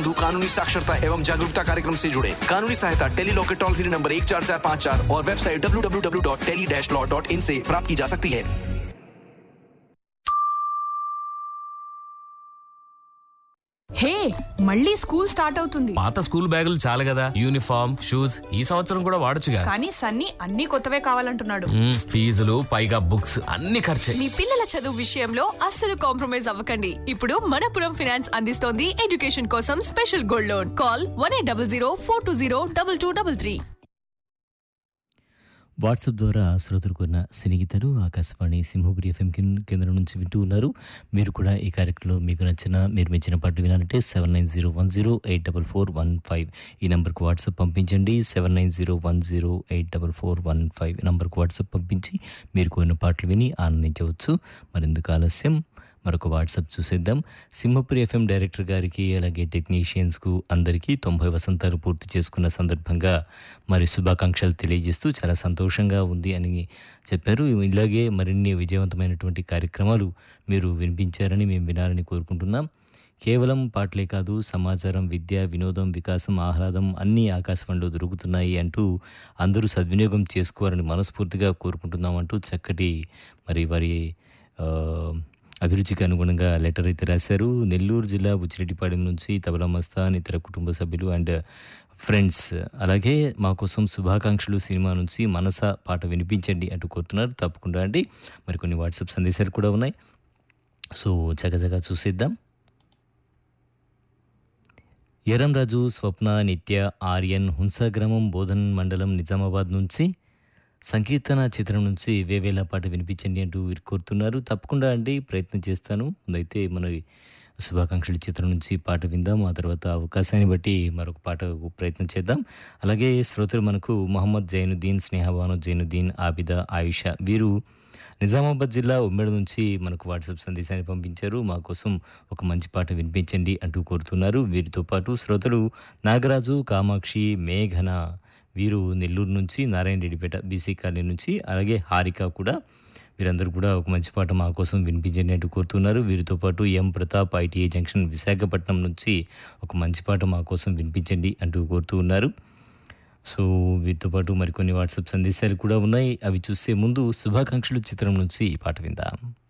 हेतु कानूनी साक्षरता एवं जागरूकता कार्यक्रम से जुड़े कानूनी सहायता टेली लॉ के टोल फ्री नंबर एक चार चार पाँच चार और website W W W dot tele dash law dot in से प्राप्त की जा सकती है హే మళ్ళీ స్కూల్ స్టార్ట్ అవుతుంది పాత స్కూల్ బ్యాగులు చాలు కదా యూనిఫామ్ షూస్ ఈ సంవత్సరం కూడా వాడొచ్చుగా కానీ సన్నీ అన్ని కొత్తవే కావాలంటున్నాడు మ్మ్, ఫీజులు పైగా బుక్స్ అన్ని ఖర్చే మీ పిల్లల చదువు విషయంలో అస్సలు కాంప్రమైజ్ అవ్వకండి ఇప్పుడు మనపురం ఫైనాన్స్ అందిస్తోంది ఎడ్యుకేషన్ కోసం special gold loan call one eight double zero four two zero double two double three WhatsApp ద్వారా శ్రోతలకు ఉన్న సినిగీతలు ఆకాశవాణి సింహపురి ఎఫ్ఎం కిన్- కేంద్రం నుంచి వింటూ ఉన్నారు మీరు కూడా ఈ కార్యక్రమంలో మీకు నచ్చిన మీరు మెచ్చిన పాటలు వినాలంటే seven nine zero one zero eight double four one five ఈ నెంబర్కి వాట్సాప్ పంపించండి seven nine zero one zero eight double four one five ఈ నెంబర్కి వాట్సాప్ పంపించి మీరు కొన్ని పాటలు విని ఆనందించవచ్చు మరెందుకు ఆలస్యం మరొక వాట్సాప్ చూసేద్దాం సింహపురి ఎఫ్ఎం డైరెక్టర్ గారికి అలాగే టెక్నీషియన్స్కు అందరికీ తొంభై వసంతాలు పూర్తి చేసుకున్న సందర్భంగా మరి శుభాకాంక్షలు తెలియజేస్తూ చాలా సంతోషంగా ఉంది అని చెప్పారు ఇలాగే మరిన్ని విజయవంతమైనటువంటి కార్యక్రమాలు మీరు వినిపించారని మేము వినాలని కోరుకుంటున్నాం కేవలం పాటలే కాదు సమాచారం విద్య వినోదం వికాసం ఆహ్లాదం అన్నీ ఆకాశవాణిలో దొరుకుతున్నాయి అంటూ అందరూ సద్వినియోగం చేసుకోవాలని మనస్ఫూర్తిగా కోరుకుంటున్నాం అంటూ చక్కటి మరి వారి ఆ, అభిరుచికి అనుగుణంగా లెటర్ అయితే రాశారు నెల్లూరు జిల్లా బుచ్చిరెడ్డిపాడెం నుంచి తబలా మస్తాన్ ఇతర కుటుంబ సభ్యులు అండ్ ఫ్రెండ్స్ అలాగే మా కోసం శుభాకాంక్షలు సినిమా నుంచి మనస పాట వినిపించండి అంటూ కోరుతున్నారు తప్పకుండా అండి మరికొన్ని వాట్సాప్ సందేశాలు కూడా ఉన్నాయి సో చకచకా చూసేద్దాం ఎరంరాజు స్వప్న నిత్య ఆర్యన్ హుంసాగ్రామం బోధన్ మండలం నిజామాబాద్ నుంచి సంకీర్తన చిత్రం నుంచి వేవేలా పాట వినిపించండి అంటూ వీరు కోరుతున్నారు తప్పకుండా అండి ప్రయత్నం చేస్తాను ముందైతే మన శుభాకాంక్షలు చిత్రం నుంచి పాట విందాం ఆ తర్వాత అవకాశాన్ని బట్టి మరొక పాట ప్రయత్నం చేద్దాం అలాగే శ్రోతలు మనకు మొహమ్మద్ జైనుద్దీన్ స్నేహబాను జైనుద్దీన్ ఆబిద ఆయుష వీరు నిజామాబాద్ జిల్లా ఉమ్మడి నుంచి మనకు వాట్సాప్ సందేశాన్ని పంపించారు మా కోసం ఒక మంచి పాట వినిపించండి అంటూ కోరుతున్నారు వీరితో పాటు శ్రోతలు నాగరాజు కామాక్షి మేఘన వీరు నెల్లూరు నుంచి నారాయణ రెడ్డిపేట బీసీ కాలనీ నుంచి అలాగే హారిక కూడా వీరందరూ కూడా ఒక మంచి పాట మా కోసం వినిపించండి అంటూ కోరుతున్నారు వీరితో పాటు M Pratap ITI junction Visakhapatnam నుంచి ఒక మంచి పాట మా కోసం వినిపించండి అంటూ కోరుతూ ఉన్నారు సో వీటితో పాటు మరికొన్ని వాట్సాప్ సందేశాలు కూడా ఉన్నాయి అవి చూసే ముందు శుభాకాంక్షలు చిత్రం నుంచి ఈ పాట విందాం